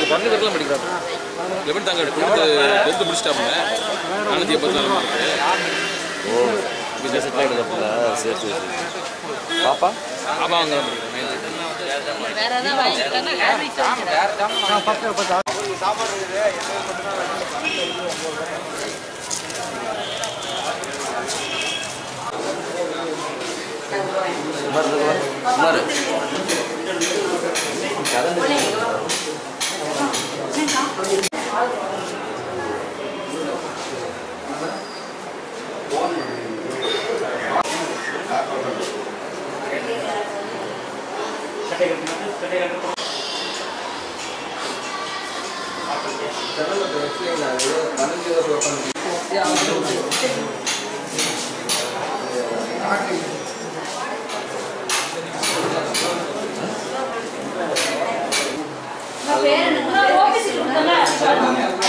குறைஞ்ச பேர்லாம் படிக்கிறாங்க லெவன்த் அங்கே டுவெல்த்து டென்த்து முடிச்சிட்டாங்க நானூற்றி எண்பத்தி நாலு மார்க்கு ஓ பிஸ்னஸ் செட்டில் ஆகிடுதுல சரி சரி சரி பாப்பா ஆமாம் அங்கே நைன்த்து வேற ஏதாவது வாங்கிக்கிட்டா ஹேபிட் சுமார் சுமார் பேர் என்ன